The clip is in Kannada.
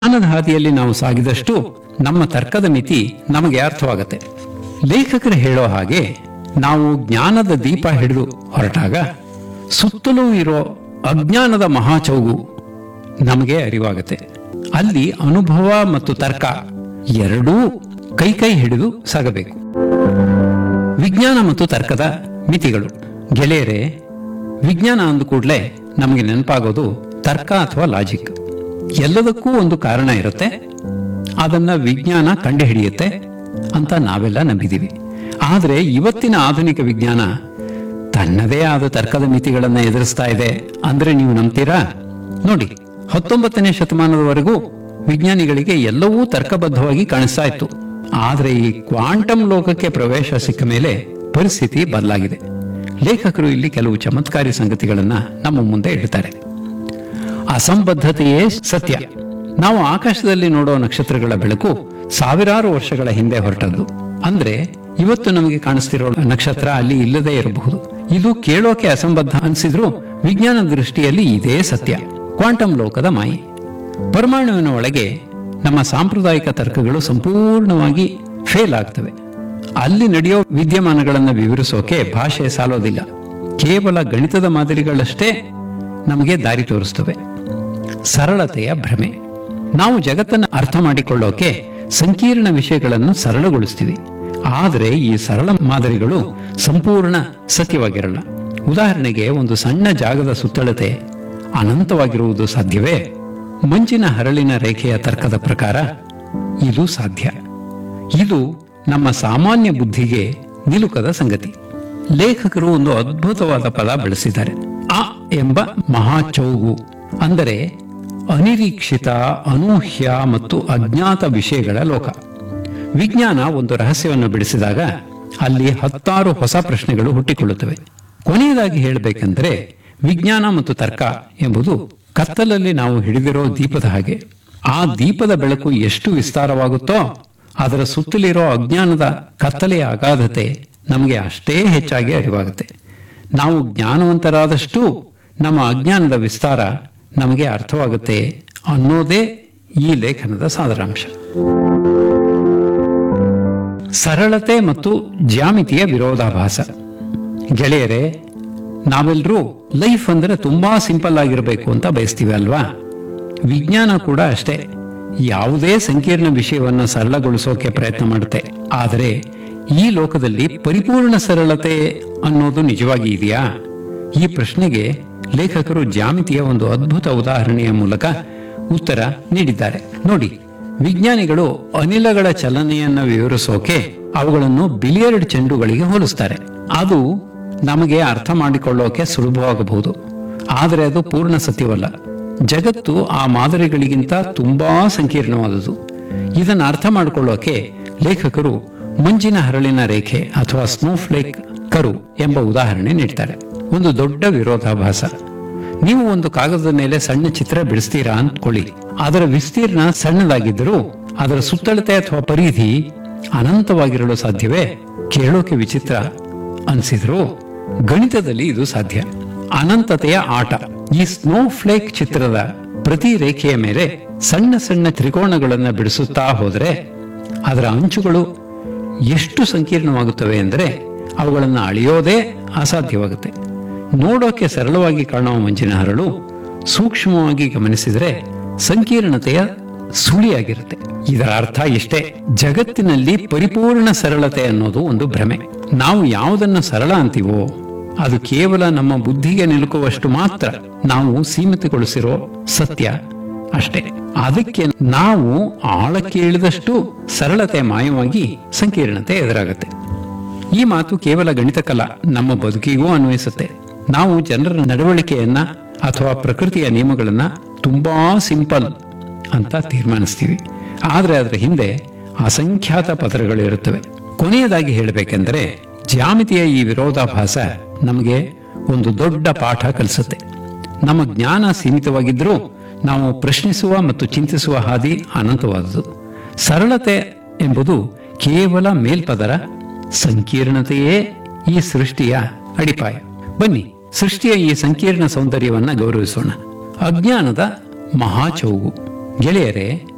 ಜ್ಞಾನದ ಹಾದಿಯಲ್ಲಿ ನಾವು ಸಾಗಿದಷ್ಟು ನಮ್ಮ ತರ್ಕದ ಮಿತಿ ನಮಗೆ ಅರ್ಥವಾಗತ್ತೆ ಲೇಖಕರು ಹೇಳೋ ಹಾಗೆ ನಾವು ಜ್ಞಾನದ ದೀಪ ಹಿಡಿದು ಹೊರಟಾಗ ಸುತ್ತಲೂ ಇರೋ ಅಜ್ಞಾನದ ಮಹಾಚೌಗು ನಮಗೆ ಅರಿವಾಗತ್ತೆ ಅಲ್ಲಿ ಅನುಭವ ಮತ್ತು ತರ್ಕ ಎರಡೂ ಕೈ ಕೈ ಹಿಡಿದು ಸಾಗಬೇಕು ವಿಜ್ಞಾನ ಮತ್ತು ತರ್ಕದ ಮಿತಿಗಳು ಗೆಳೆಯರೆ ವಿಜ್ಞಾನ ಅಂದ ಕೂಡಲೇ ನಮಗೆ ನೆನಪಾಗೋದು ತರ್ಕ ಅಥವಾ ಲಾಜಿಕ್ ಎಲ್ಲದಕ್ಕೂ ಒಂದು ಕಾರಣ ಇರುತ್ತೆ ಅದನ್ನ ವಿಜ್ಞಾನ ಕಂಡುಹಿಡಿಯುತ್ತೆ ಅಂತ ನಾವೆಲ್ಲ ನಂಬಿದೀವಿ ಆದರೆ ಇವತ್ತಿನ ಆಧುನಿಕ ವಿಜ್ಞಾನ ತನ್ನದೇ ಆದ ತರ್ಕದ ಮಿತಿಗಳನ್ನ ಎದುರಿಸ್ತಾ ಇದೆ ಅಂದ್ರೆ ನೀವು ನಂಬ್ತೀರಾ ನೋಡಿ ಹತ್ತೊಂಬತ್ತನೇ ಶತಮಾನದವರೆಗೂ ವಿಜ್ಞಾನಿಗಳಿಗೆ ಎಲ್ಲವೂ ತರ್ಕಬದ್ಧವಾಗಿ ಕಾಣಿಸ್ತಾ ಇತ್ತು ಆದ್ರೆ ಈ ಕ್ವಾಂಟಮ್ ಲೋಕಕ್ಕೆ ಪ್ರವೇಶ ಸಿಕ್ಕ ಮೇಲೆ ಪರಿಸ್ಥಿತಿ ಬದಲಾಗಿದೆ ಲೇಖಕರು ಇಲ್ಲಿ ಕೆಲವು ಚಮತ್ಕಾರಿ ಸಂಗತಿಗಳನ್ನ ನಮ್ಮ ಮುಂದೆ ಇಡ್ತಾರೆ ಅಸಂಬದ್ಧತೆಯೇ ಸತ್ಯ ನಾವು ಆಕಾಶದಲ್ಲಿ ನೋಡೋ ನಕ್ಷತ್ರಗಳ ಬೆಳಕು ಸಾವಿರಾರು ವರ್ಷಗಳ ಹಿಂದೆ ಹೊರಟದ್ದು ಅಂದ್ರೆ ಇವತ್ತು ನಮಗೆ ಕಾಣಿಸ್ತಿರೋ ನಕ್ಷತ್ರ ಅಲ್ಲಿ ಇಲ್ಲದೇ ಇರಬಹುದು ಇದು ಕೇಳೋಕೆ ಅಸಂಬದ್ಧ ಅನ್ಸಿದ್ರು ವಿಜ್ಞಾನ ದೃಷ್ಟಿಯಲ್ಲಿ ಇದೇ ಸತ್ಯ ಕ್ವಾಂಟಮ್ ಲೋಕದ ಮಾಯಿ ಪರಮಾಣುವಿನ ಒಳಗೆ ನಮ್ಮ ಸಾಂಪ್ರದಾಯಿಕ ತರ್ಕಗಳು ಸಂಪೂರ್ಣವಾಗಿ ಫೇಲ್ ಆಗ್ತವೆ ಅಲ್ಲಿ ನಡೆಯೋ ವಿದ್ಯಮಾನಗಳನ್ನು ವಿವರಿಸೋಕೆ ಭಾಷೆ ಸಾಲೋದಿಲ್ಲ ಕೇವಲ ಗಣಿತದ ಮಾದರಿಗಳಷ್ಟೇ ನಮಗೆ ದಾರಿ ತೋರಿಸ್ತವೆ ಸರಳತೆಯ ಭ್ರಮೆ ನಾವು ಜಗತ್ತನ್ನು ಅರ್ಥ ಮಾಡಿಕೊಳ್ಳೋಕೆ ಸಂಕೀರ್ಣ ವಿಷಯಗಳನ್ನು ಸರಳಗೊಳಿಸ್ತೀವಿ ಆದರೆ ಈ ಸರಳ ಮಾದರಿಗಳು ಸಂಪೂರ್ಣ ಸತ್ಯವಾಗಿರಲ್ಲ ಉದಾಹರಣೆಗೆ ಒಂದು ಸಣ್ಣ ಜಾಗದ ಸುತ್ತಳತೆ ಅನಂತವಾಗಿರುವುದು ಸಾಧ್ಯವೇ ಮಂಜಿನ ಹರಳಿನ ರೇಖೆಯ ತರ್ಕದ ಪ್ರಕಾರ ಇದು ಸಾಧ್ಯ ಇದು ನಮ್ಮ ಸಾಮಾನ್ಯ ಬುದ್ಧಿಗೆ ನಿಲುಕದ ಸಂಗತಿ ಲೇಖಕರು ಒಂದು ಅದ್ಭುತವಾದ ಪದ ಬಳಸಿದ್ದಾರೆ ಆ ಎಂಬ ಮಹಾಚೌಗು ಅಂದರೆ ಅನಿರೀಕ್ಷಿತ ಅನೂಹ್ಯ ಮತ್ತು ಅಜ್ಞಾತ ವಿಷಯಗಳ ಲೋಕ ವಿಜ್ಞಾನ ಒಂದು ರಹಸ್ಯವನ್ನು ಬಿಡಿಸಿದಾಗ ಅಲ್ಲಿ ಹತ್ತಾರು ಹೊಸ ಪ್ರಶ್ನೆಗಳು ಹುಟ್ಟಿಕೊಳ್ಳುತ್ತವೆ ಕೊನೆಯದಾಗಿ ಹೇಳಬೇಕೆಂದರೆ ವಿಜ್ಞಾನ ಮತ್ತು ತರ್ಕ ಎಂಬುದು ಕತ್ತಲಲ್ಲಿ ನಾವು ಹಿಡಿದಿರೋ ದೀಪದ ಹಾಗೆ ಆ ದೀಪದ ಬೆಳಕು ಎಷ್ಟು ವಿಸ್ತಾರವಾಗುತ್ತೋ ಅದರ ಸುತ್ತಲಿರೋ ಅಜ್ಞಾನದ ಕತ್ತಲೆಯ ಅಗಾಧತೆ ನಮಗೆ ಅಷ್ಟೇ ಹೆಚ್ಚಾಗಿ ಅರಿವಾಗುತ್ತೆ ನಾವು ಜ್ಞಾನವಂತರಾದಷ್ಟು ನಮ್ಮ ಅಜ್ಞಾನದ ವಿಸ್ತಾರ ನಮಗೆ ಅರ್ಥವಾಗುತ್ತೆ ಅನ್ನೋದೇ ಈ ಲೇಖನದ ಸಾರಾಂಶ ಸರಳತೆ ಮತ್ತು ಜ್ಯಾಮಿತಿಯ ವಿರೋಧಾಭಾಸ ಗೆಳೆಯರೆ ನಾವೆಲ್ಲರೂ ಲೈಫ್ ಅಂದ್ರೆ ತುಂಬಾ ಸಿಂಪಲ್ ಆಗಿರಬೇಕು ಅಂತ ಬಯಸ್ತೀವಿ ಅಲ್ವಾ ವಿಜ್ಞಾನ ಕೂಡ ಅಷ್ಟೇ ಯಾವುದೇ ಸಂಕೀರ್ಣ ವಿಷಯವನ್ನು ಸರಳಗೊಳಿಸೋಕೆ ಪ್ರಯತ್ನ ಮಾಡುತ್ತೆ ಆದರೆ ಈ ಲೋಕದಲ್ಲಿ ಪರಿಪೂರ್ಣ ಸರಳತೆ ಅನ್ನೋದು ನಿಜವಾಗಿ ಇದೆಯಾ ಈ ಪ್ರಶ್ನೆಗೆ ಲೇಖಕರು ಜಾಮಿತಿಯ ಒಂದು ಅದ್ಭುತ ಉದಾಹರಣೆಯ ಮೂಲಕ ಉತ್ತರ ನೀಡಿದ್ದಾರೆ ನೋಡಿ ವಿಜ್ಞಾನಿಗಳು ಅನಿಲಗಳ ಚಲನೆಯನ್ನ ವಿವರಿಸೋಕೆ ಅವುಗಳನ್ನು ಬಿಲಿಯರ್ಡ್ ಚೆಂಡುಗಳಿಗೆ ಹೋಲಿಸ್ತಾರೆ ಅದು ನಮಗೆ ಅರ್ಥ ಮಾಡಿಕೊಳ್ಳೋಕೆ ಸುಲಭವಾಗಬಹುದು ಆದರೆ ಅದು ಪೂರ್ಣ ಸತ್ಯವಲ್ಲ ಜಗತ್ತು ಆ ಮಾದರಿಗಳಿಗಿಂತ ತುಂಬಾ ಸಂಕೀರ್ಣವಾದುದು ಇದನ್ನು ಅರ್ಥ ಮಾಡಿಕೊಳ್ಳೋಕೆ ಲೇಖಕರು ಮಂಜಿನ ಹರಳಿನ ರೇಖೆ ಅಥವಾ ಸ್ನೋಫ್ಲೇಕ್ ಕರು ಎಂಬ ಉದಾಹರಣೆ ನೀಡ್ತಾರೆ ಒಂದು ದೊಡ್ಡ ವಿರೋಧಾಭಾಸ ನೀವು ಒಂದು ಕಾಗದದ ಮೇಲೆ ಸಣ್ಣ ಚಿತ್ರ ಬಿಡಿಸ್ತೀರಾ ಅಂದ್ಕೊಳ್ಳಿ ಅದರ ವಿಸ್ತೀರ್ಣ ಸಣ್ಣದಾಗಿದ್ದರೂ ಅದರ ಸುತ್ತಳತೆ ಅಥವಾ ಪರಿಧಿ ಅನಂತವಾಗಿರಲು ಸಾಧ್ಯವೇ ಕೇಳೋಕೆ ವಿಚಿತ್ರ ಅನಿಸಿದ್ರು ಗಣಿತದಲ್ಲಿ ಇದು ಸಾಧ್ಯ ಅನಂತತೆಯ ಆಟ ಈ ಸ್ನೋಫ್ಲೇಕ್ ಚಿತ್ರದ ಪ್ರತಿ ರೇಖೆಯ ಮೇಲೆ ಸಣ್ಣ ಸಣ್ಣ ತ್ರಿಕೋಣಗಳನ್ನು ಬಿಡಿಸುತ್ತಾ ಹೋದರೆ ಅದರ ಅಂಚುಗಳು ಎಷ್ಟು ಸಂಕೀರ್ಣವಾಗುತ್ತವೆ ಅಂದರೆ ಅವುಗಳನ್ನು ಅಳೆಯೋದೇ ಅಸಾಧ್ಯವಾಗುತ್ತೆ ನೋಡೋಕೆ ಸರಳವಾಗಿ ಕಾಣುವ ಮಂಜಿನ ಹರಳು ಸೂಕ್ಷ್ಮವಾಗಿ ಗಮನಿಸಿದರೆ ಸಂಕೀರ್ಣತೆಯ ಸುಳಿಯಾಗಿರುತ್ತೆ ಇದರ ಅರ್ಥ ಇಷ್ಟೇ ಜಗತ್ತಿನಲ್ಲಿ ಪರಿಪೂರ್ಣ ಸರಳತೆ ಅನ್ನೋದು ಒಂದು ಭ್ರಮೆ ನಾವು ಯಾವುದನ್ನು ಸರಳ ಅಂತೀವೋ ಅದು ಕೇವಲ ನಮ್ಮ ಬುದ್ಧಿಗೆ ನಿಲುಕುವಷ್ಟು ಮಾತ್ರ ನಾವು ಸೀಮಿತಗೊಳಿಸಿರೋ ಸತ್ಯ ಅಷ್ಟೇ ಅದಕ್ಕೆ ನಾವು ಆಳಕ್ಕೆ ಇಳಿದಷ್ಟು ಸರಳತೆ ಮಾಯವಾಗಿ ಸಂಕೀರ್ಣತೆ ಎದುರಾಗುತ್ತೆ ಈ ಮಾತು ಕೇವಲ ಗಣಿತಕ್ಕಲ್ಲ ನಮ್ಮ ಬದುಕಿಗೂ ಅನ್ವಯಿಸುತ್ತೆ ನಾವು ಜನರ ನಡವಳಿಕೆಯನ್ನ ಅಥವಾ ಪ್ರಕೃತಿಯ ನಿಯಮಗಳನ್ನ ತುಂಬಾ ಸಿಂಪಲ್ ಅಂತ ತೀರ್ಮಾನಿಸ್ತೀವಿ ಆದ್ರೆ ಅದರ ಹಿಂದೆ ಅಸಂಖ್ಯಾತ ಪದರಗಳಿರುತ್ತವೆ ಕೊನೆಯದಾಗಿ ಹೇಳಬೇಕೆಂದರೆ ಜ್ಯಾಮಿತಿಯ ಈ ವಿರೋಧಾಭಾಸ ನಮಗೆ ಒಂದು ದೊಡ್ಡ ಪಾಠ ಕಲಿಸುತ್ತೆ ನಮ್ಮ ಜ್ಞಾನ ಸೀಮಿತವಾಗಿದ್ದರೂ ನಾವು ಪ್ರಶ್ನಿಸುವ ಮತ್ತು ಚಿಂತಿಸುವ ಹಾದಿ ಅನಂತವಾದುದು ಸರಳತೆ ಎಂಬುದು ಕೇವಲ ಮೇಲ್ಪದರ ಸಂಕೀರ್ಣತೆಯೇ ಈ ಸೃಷ್ಟಿಯ ಅಡಿಪಾಯ ಬನ್ನಿ ಸೃಷ್ಟಿಯ ಈ ಸಂಕೀರ್ಣ ಸೌಂದರ್ಯವನ್ನ ಗೌರವಿಸೋಣ ಅಜ್ಞಾನದ ಮಹಾಚೌಗು ಗೆಳೆಯರೆ